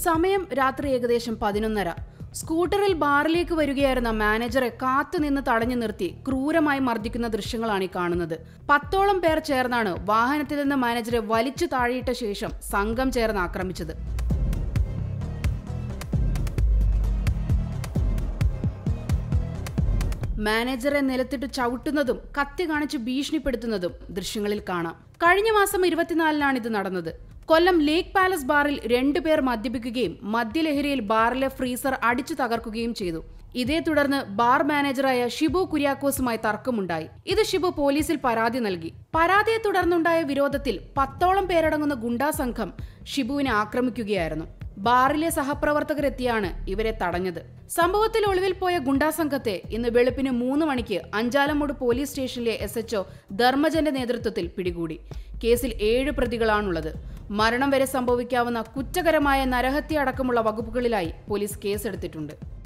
സമയം രാത്രി ഏകദേശം പതിനൊന്നര സ്കൂട്ടറിൽ ബാറിലേക്ക് വരികയായിരുന്ന മാനേജറെ കാത്തുനിന്ന് തടഞ്ഞു നിർത്തി ക്രൂരമായി മർദ്ദിക്കുന്ന ദൃശ്യങ്ങളാണ് ഈ കാണുന്നത് പത്തോളം പേർ ചേർന്നാണ് വാഹനത്തിൽ നിന്ന് മാനേജറെ വലിച്ചു താഴെയിട്ട ശേഷം സംഘം ചേർന്ന് ആക്രമിച്ചത് മാനേജറെ നിലത്തിട്ട് ചവിട്ടുന്നതും കത്തി കാണിച്ച് ഭീഷണിപ്പെടുത്തുന്നതും ദൃശ്യങ്ങളിൽ കാണാം കഴിഞ്ഞ മാസം ഇരുപത്തിനാലിനാണ് ഇത് നടന്നത് കൊല്ലം ലേക്ക് പാലസ് ബാറിൽ രണ്ടുപേർ മദ്യപിക്കുകയും മദ്യലഹരിയിൽ ബാറിലെ ഫ്രീസർ അടിച്ചു തകർക്കുകയും ചെയ്തു ഇതേ തുടർന്ന് ബാർ മാനേജറായ ഷിബു കുര്യാക്കോസുമായി തർക്കമുണ്ടായി ഇത് ഷിബു പോലീസിൽ പരാതി നൽകി പരാതിയെ തുടർന്നുണ്ടായ വിരോധത്തിൽ പത്തോളം പേരടങ്ങുന്ന ഗുണ്ടാ സംഘം ഷിബുവിനെ ആക്രമിക്കുകയായിരുന്നു ബാറിലെ സഹപ്രവർത്തകരെത്തിയാണ് ഇവരെ തടഞ്ഞത് സംഭവത്തിൽ ഒളിവിൽ പോയ ഗുണ്ടാ സംഘത്തെ ഇന്ന് വെളുപ്പിന് മൂന്ന് മണിക്ക് അഞ്ചാലമൂട് പോലീസ് സ്റ്റേഷനിലെ എസ് എച്ച്ഒ ധർമ്മജന്റെ നേതൃത്വത്തിൽ പിടികൂടി കേസിൽ ഏഴ് പ്രതികളാണുള്ളത് മരണം വരെ സംഭവിക്കാവുന്ന കുറ്റകരമായ നരഹത്യ അടക്കമുള്ള വകുപ്പുകളിലായി പോലീസ് കേസെടുത്തിട്ടുണ്ട്